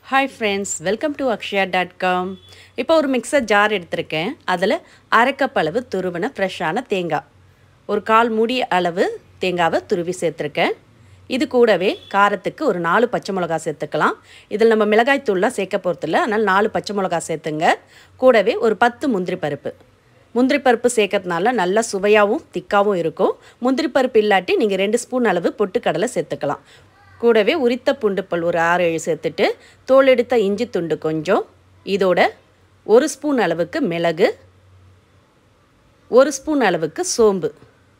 hi friends welcome to Akshaya dot com இப்போ ஒரு mixer jar எடுத்திருக்கேன் அதில் அரை கப் அளவு துருவின ஃப்ரெஷ்ஷான தேங்காய் ஒரு கால் மூடி அளவு தேங்காவை துருவி சேர்த்துருக்கேன் இது கூடவே காரத்துக்கு ஒரு நாலு பச்சை மிளகா சேர்த்துக்கலாம் இதில் நம்ம மிளகாய் தூள்லாம் சேர்க்க போகிறதில்ல அதனால் நாலு பச்சை மிளகா சேர்த்துங்க கூடவே ஒரு பத்து முந்திரி பருப்பு முந்திரி பருப்பு சேர்க்கறதுனால நல்லா சுவையாகவும் திக்காகவும் இருக்கும் முந்திரி பருப்பு இல்லாட்டி நீங்கள் ரெண்டு ஸ்பூன் அளவு பொட்டுக்கடலை சேர்த்துக்கலாம் கூடவே உரித்த பூண்டுப்பல் ஒரு ஆறு ஏழு சேர்த்துட்டு தோல் எடுத்த இஞ்சி துண்டு கொஞ்சம் இதோட ஒரு ஸ்பூன் அளவுக்கு மிளகு ஒரு ஸ்பூன் அளவுக்கு சோம்பு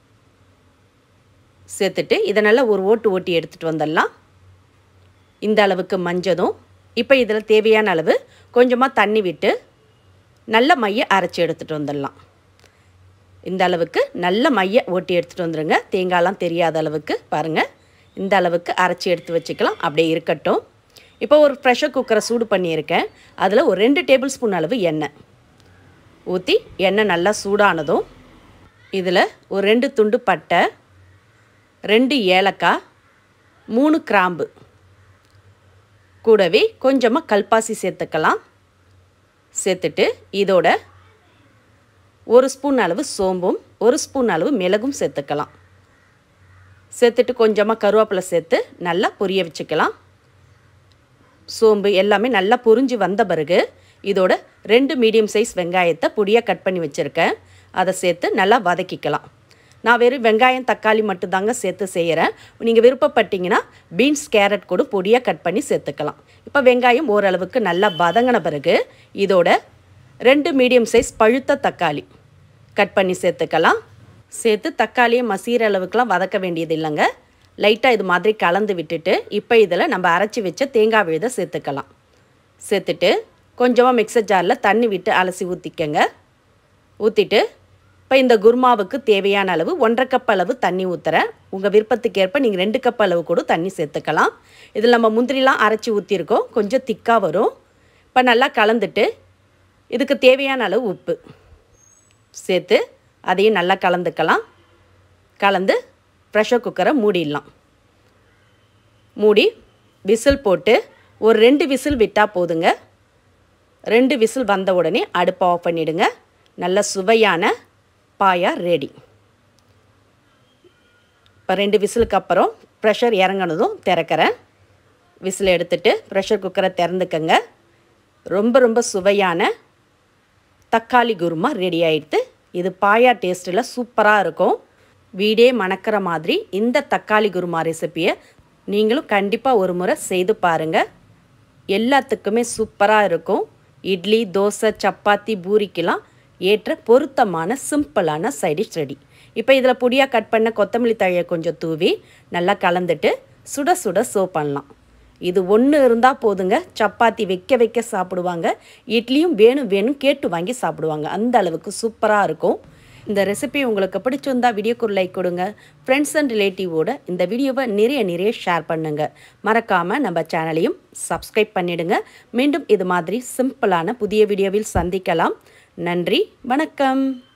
சேர்த்துட்டு இதை நல்லா ஒரு ஓட்டு ஓட்டி எடுத்துகிட்டு வந்துடலாம் இந்த அளவுக்கு மஞ்சதும் இப்போ இதில் தேவையான அளவு கொஞ்சமாக தண்ணி விட்டு நல்ல மைய அரைச்சி எடுத்துகிட்டு வந்துடலாம் இந்த அளவுக்கு நல்ல மைய ஓட்டி எடுத்துகிட்டு வந்துடுங்க தேங்காய்லாம் தெரியாத அளவுக்கு பாருங்கள் இந்த அளவுக்கு அரைச்சி எடுத்து வச்சுக்கலாம் அப்படியே இருக்கட்டும் இப்போ ஒரு ப்ரெஷர் குக்கரை சூடு பண்ணியிருக்கேன் அதில் ஒரு ரெண்டு டேபிள் ஸ்பூன் அளவு எண்ணெய் ஊற்றி எண்ணெய் நல்லா சூடானதும் இதில் ஒரு ரெண்டு துண்டு பட்டை ரெண்டு ஏலக்காய் மூணு கிராம்பு கூடவே கொஞ்சமாக கல்பாசி சேர்த்துக்கலாம் சேர்த்துட்டு இதோட ஒரு ஸ்பூன் அளவு சோம்பும் ஒரு ஸ்பூன் அளவு மிளகும் சேர்த்துக்கலாம் சேர்த்துட்டு கொஞ்சமாக கருவேப்பிலை சேர்த்து நல்லா பொரிய வச்சுக்கலாம் சோம்பு எல்லாமே நல்லா பொரிஞ்சு வந்த பிறகு இதோட ரெண்டு மீடியம் சைஸ் வெங்காயத்தை பொடியாக கட் பண்ணி வச்சுருக்கேன் அதை சேர்த்து நல்லா வதக்கிக்கலாம் நான் வெறும் வெங்காயம் தக்காளி மட்டும்தாங்க சேர்த்து செய்கிறேன் நீங்கள் விருப்பப்பட்டீங்கன்னா பீன்ஸ் கேரட் கூட பொடியாக கட் பண்ணி சேர்த்துக்கலாம் இப்போ வெங்காயம் ஓரளவுக்கு நல்லா வதங்கின பிறகு இதோட ரெண்டு மீடியம் சைஸ் பழுத்த தக்காளி கட் பண்ணி சேர்த்துக்கலாம் சேர்த்து தக்காளியை மசீர அளவுக்குலாம் வதக்க வேண்டியது இல்லைங்க லைட்டாக இது மாதிரி கலந்து விட்டுட்டு இப்போ இதில் நம்ம அரைச்சி வச்ச தேங்காய் விழுதை சேர்த்துக்கலாம் சேர்த்துட்டு கொஞ்சமாக மிக்சர் ஜாரில் தண்ணி விட்டு அலசி ஊற்றிக்கங்க ஊற்றிட்டு இப்போ இந்த குருமாவுக்கு தேவையான அளவு ஒன்றரை கப் அளவு தண்ணி ஊற்றுறேன் உங்கள் விருப்பத்துக்கேற்ப நீங்கள் ரெண்டு கப் அளவு கூட தண்ணி சேர்த்துக்கலாம் இதில் நம்ம முந்திரிலாம் அரைச்சி ஊற்றிருக்கோம் கொஞ்சம் திக்காக வரும் இப்போ நல்லா கலந்துட்டு இதுக்கு தேவையான அளவு உப்பு சேர்த்து அதையும் நல்லா கலந்துக்கலாம் கலந்து ப்ரெஷர் குக்கரை மூடிடலாம் மூடி விசில் போட்டு ஒரு ரெண்டு விசில் விட்டால் போதுங்க ரெண்டு விசில் வந்த உடனே அடுப்பை ஆஃப் பண்ணிவிடுங்க நல்ல சுவையான பாயா ரெடி இப்போ ரெண்டு விசிலுக்கு அப்புறம் ப்ரெஷர் இறங்கினதும் திறக்கிறேன் விசில் எடுத்துட்டு ப்ரெஷர் குக்கரை திறந்துக்கங்க ரொம்ப ரொம்ப சுவையான தக்காளி குருமா ரெடி ஆயிடுத்து இது பாயா டேஸ்ட்டில் சூப்பராக இருக்கும் வீடே மணக்கிற மாதிரி இந்த தக்காளி குருமா ரெசிப்பியை நீங்களும் கண்டிப்பாக ஒரு முறை செய்து பாருங்கள் எல்லாத்துக்குமே சூப்பராக இருக்கும் இட்லி தோசை சப்பாத்தி பூரிக்கெலாம் ஏற்ற பொருத்தமான சிம்பிளான சைடிஷ் ரெடி இப்போ இதில் பொடியாக கட் பண்ண கொத்தமல்லி தழையை கொஞ்சம் தூவி நல்லா கலந்துட்டு சுட சுட சர்வ் பண்ணலாம் இது ஒன்று இருந்தால் போதுங்க சப்பாத்தி வைக்க வைக்க சாப்பிடுவாங்க இட்லியும் வேணும் வேணும் கேட்டு வாங்கி சாப்பிடுவாங்க அந்த அளவுக்கு சூப்பராக இருக்கும் இந்த ரெசிபி உங்களுக்கு பிடிச்சிருந்தா வீடியோக்கு ஒரு லைக் கொடுங்க ஃப்ரெண்ட்ஸ் அண்ட் ரிலேட்டிவோட இந்த வீடியோவை நிறைய நிறைய ஷேர் பண்ணுங்கள் மறக்காமல் நம்ம சேனலையும் சப்ஸ்கிரைப் பண்ணிடுங்க மீண்டும் இது மாதிரி சிம்பிளான புதிய வீடியோவில் சந்திக்கலாம் நன்றி வணக்கம்